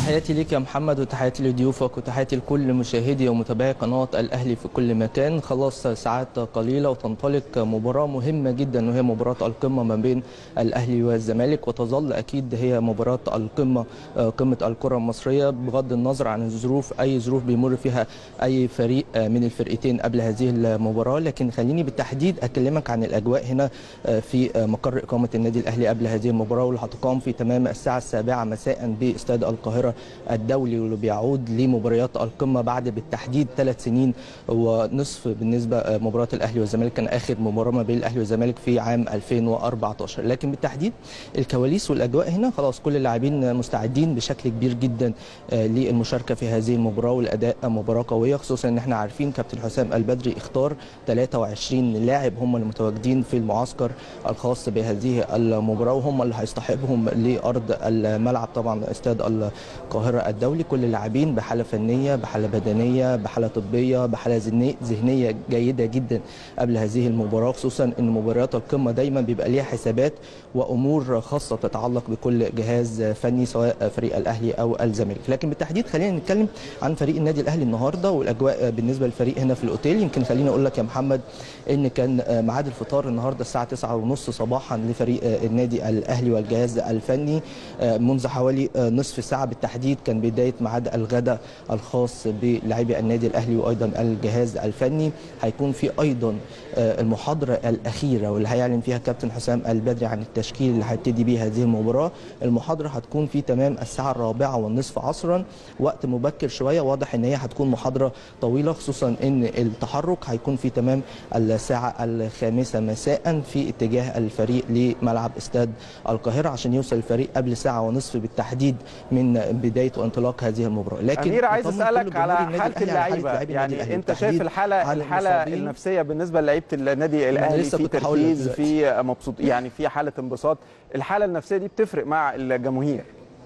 تحياتي ليك يا محمد وتحياتي لضيوفك وتحياتي لكل مشاهدي ومتابعي قناه الاهلي في كل مكان خلاص ساعات قليله وتنطلق مباراه مهمه جدا وهي مباراه القمه ما بين الاهلي والزمالك وتظل اكيد هي مباراه القمه قمه الكره المصريه بغض النظر عن الظروف اي ظروف بيمر فيها اي فريق من الفرقتين قبل هذه المباراه لكن خليني بالتحديد اكلمك عن الاجواء هنا في مقر اقامه النادي الاهلي قبل هذه المباراه واللي هتقام في تمام الساعه السابعه مساء باستاد القاهره الدولي واللي بيعود لمباريات القمه بعد بالتحديد ثلاث سنين ونصف بالنسبه مباراه الاهلي والزمالك كان اخر مباراه ما بين الاهلي والزمالك في عام 2014 لكن بالتحديد الكواليس والاجواء هنا خلاص كل اللاعبين مستعدين بشكل كبير جدا للمشاركه في هذه المباراه والاداء مباراه قويه خصوصا ان احنا عارفين كابتن حسام البدري اختار 23 لاعب هم المتواجدين في المعسكر الخاص بهذه المباراه وهم اللي هيصطحبهم لارض الملعب طبعا استاد القاهره الدولي كل اللاعبين بحاله فنيه بحاله بدنيه بحاله طبيه بحاله ذهنيه جيده جدا قبل هذه المباراه خصوصا ان مباريات القمه دايما بيبقى ليها حسابات وامور خاصه تتعلق بكل جهاز فني سواء فريق الاهلي او الزمالك لكن بالتحديد خلينا نتكلم عن فريق النادي الاهلي النهارده والاجواء بالنسبه للفريق هنا في الاوتيل يمكن خليني اقول لك يا محمد ان كان ميعاد الفطار النهارده الساعه 9:30 صباحا لفريق النادي الاهلي والجهاز الفني منذ حوالي نصف ساعه بالتحديد كان بدايه ميعاد الغداء الخاص بلاعبي النادي الاهلي وايضا الجهاز الفني هيكون في ايضا المحاضره الاخيره واللي هيعلن فيها كابتن حسام البدري عن التشكيل اللي هيبتدي بيه هذه المباراه المحاضره هتكون في تمام الساعه الرابعه والنصف عصرا وقت مبكر شويه واضح ان هي هتكون محاضره طويله خصوصا ان التحرك هيكون في تمام الساعه الخامسه مساء في اتجاه الفريق لملعب استاد القاهره عشان يوصل الفريق قبل ساعه ونصف بالتحديد من بدايه وانطلاق هذه المباراه لكن امير عايز اسالك على حاله اللعيبه يعني انت شايف الحاله الحاله النفسيه بالنسبه للعيبه النادي الاهلي في تركيز في مبسوط يعني في حاله انبساط الحاله النفسيه دي بتفرق مع الجماهير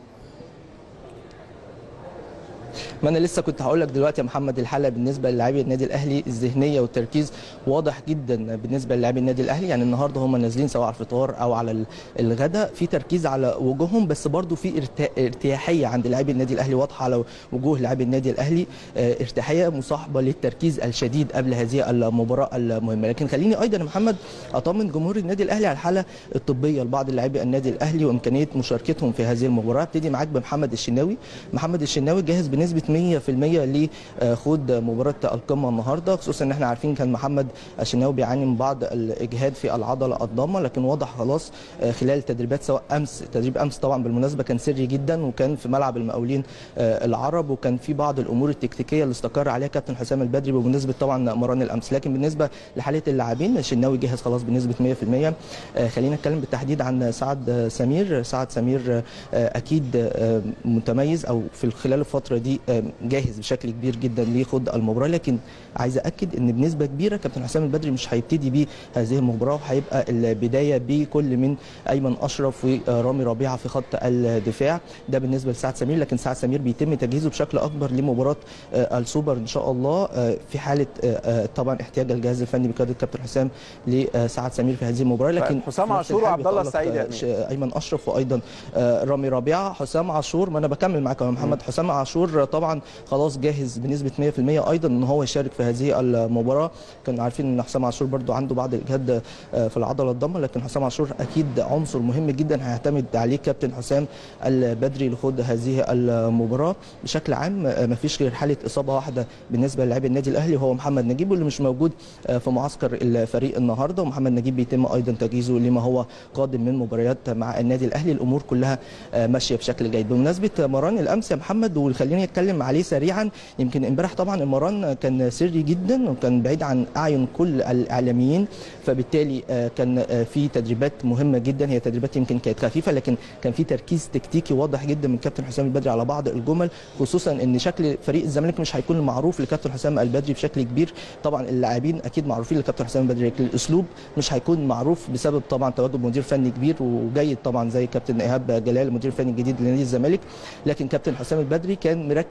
ما انا لسه كنت هقول لك دلوقتي يا محمد الحاله بالنسبه للاعبي النادي الاهلي الذهنيه والتركيز واضح جدا بالنسبه للاعبي النادي الاهلي يعني النهارده هم نازلين سواء على الفطار او على الغداء في تركيز على وجوههم بس برضو في ارتياحيه عند لاعبي النادي الاهلي واضحه على وجوه لاعبي النادي الاهلي ارتياحيه مصاحبه للتركيز الشديد قبل هذه المباراه المهمه لكن خليني ايضا يا محمد اطمن جمهور النادي الاهلي على الحاله الطبيه لبعض لاعبي النادي الاهلي وامكانيه مشاركتهم في هذه المباراه ابتدي معاك بمحمد الشناوي محمد الشناوي جاهز بنسبه 100% لخوض مباراه القمه النهارده خصوصا ان احنا عارفين كان محمد الشناوي بيعاني من بعض الاجهاد في العضله الضامه لكن واضح خلاص خلال التدريبات سواء امس تدريب امس طبعا بالمناسبه كان سري جدا وكان في ملعب المقاولين العرب وكان في بعض الامور التكتيكيه اللي استقر عليها كابتن حسام البدري بمناسبه طبعا مران الامس لكن بالنسبه لحاله اللاعبين الشناوي جاهز خلاص بنسبه 100% خلينا نتكلم بالتحديد عن سعد سمير سعد سمير اكيد متميز او في خلال الفتره دي جاهز بشكل كبير جدا لخوض المباراه لكن عايز اكد ان بنسبه كبيره كابتن حسام البدري مش هيبتدي بيه هذه المباراه وهيبقى البدايه بكل من ايمن اشرف ورامي ربيعه في خط الدفاع ده بالنسبه لسعد سمير لكن سعد سمير بيتم تجهيزه بشكل اكبر لمباراه السوبر ان شاء الله في حاله طبعا احتياج الجهاز الفني بقياده كابتن حسام لسعد سمير في هذه المباراه لكن حسام عاشور وعبد الله السعيد يعني. ايمن اشرف وايضا رامي ربيعه حسام عاشور ما انا بكمل معاك يا محمد حسام عاشور طبعا خلاص جاهز بنسبه 100% ايضا ان هو يشارك في هذه المباراه كنا عارفين ان حسام عاشور برضو عنده بعض الاجهاد في العضله الضمه لكن حسام عاشور اكيد عنصر مهم جدا هيعتمد عليه كابتن حسام البدري لخوض هذه المباراه بشكل عام ما فيش غير حاله اصابه واحده بالنسبه للاعبي النادي الاهلي وهو محمد نجيب واللي مش موجود في معسكر الفريق النهارده ومحمد نجيب بيتم ايضا تجهيزه لما هو قادم من مباريات مع النادي الاهلي الامور كلها ماشيه بشكل جيد بمناسبه مران الامس يا محمد وخليني اتكلم عليه سريعا يمكن امبارح طبعا المران كان سري جدا وكان بعيد عن اعين كل الاعلاميين فبالتالي كان في تدريبات مهمه جدا هي تدريبات يمكن كانت خفيفه لكن كان في تركيز تكتيكي واضح جدا من كابتن حسام البدري على بعض الجمل خصوصا ان شكل فريق الزمالك مش هيكون معروف لكابتن حسام البدري بشكل كبير طبعا اللاعبين اكيد معروفين لكابتن حسام البدري لكن الاسلوب مش هيكون معروف بسبب طبعا تواجد مدير فني كبير وجيد طبعا زي كابتن ايهاب جلال المدير الفني الجديد لنادي الزمالك لكن كابتن حسام البدري كان مركز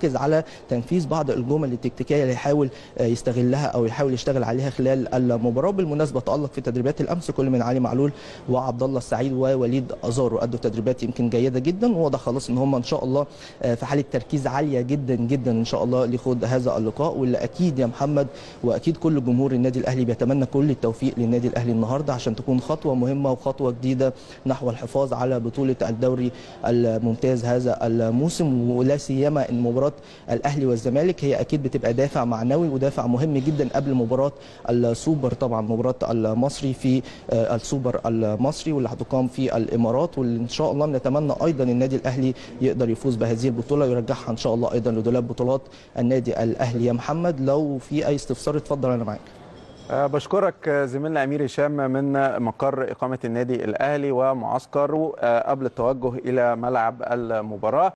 يركز على تنفيذ بعض الجمل التكتيكيه اللي يحاول يستغلها او يحاول يشتغل عليها خلال المباراه بالمناسبه تالق في تدريبات الامس كل من علي معلول وعبد الله السعيد ووليد ازارو ادوا تدريبات يمكن جيده جدا وواضح خلاص ان هم ان شاء الله في حاله تركيز عاليه جدا جدا ان شاء الله لخوض هذا اللقاء واللي اكيد يا محمد واكيد كل جمهور النادي الاهلي بيتمنى كل التوفيق للنادي الاهلي النهارده عشان تكون خطوه مهمه وخطوه جديده نحو الحفاظ على بطوله الدوري الممتاز هذا الموسم ولا سيما ان مباراه الاهلي والزمالك هي اكيد بتبقى دافع معنوي ودافع مهم جدا قبل مباراه السوبر طبعا مباراه المصري في السوبر المصري واللي هتقام في الامارات واللي ان شاء الله بنتمنى ايضا النادي الاهلي يقدر يفوز بهذه البطوله ويرجعها ان شاء الله ايضا لدولاب بطولات النادي الاهلي يا محمد لو في اي استفسار اتفضل انا معاك بشكرك زميلنا امير هشام من مقر اقامه النادي الاهلي ومعسكره قبل التوجه الى ملعب المباراه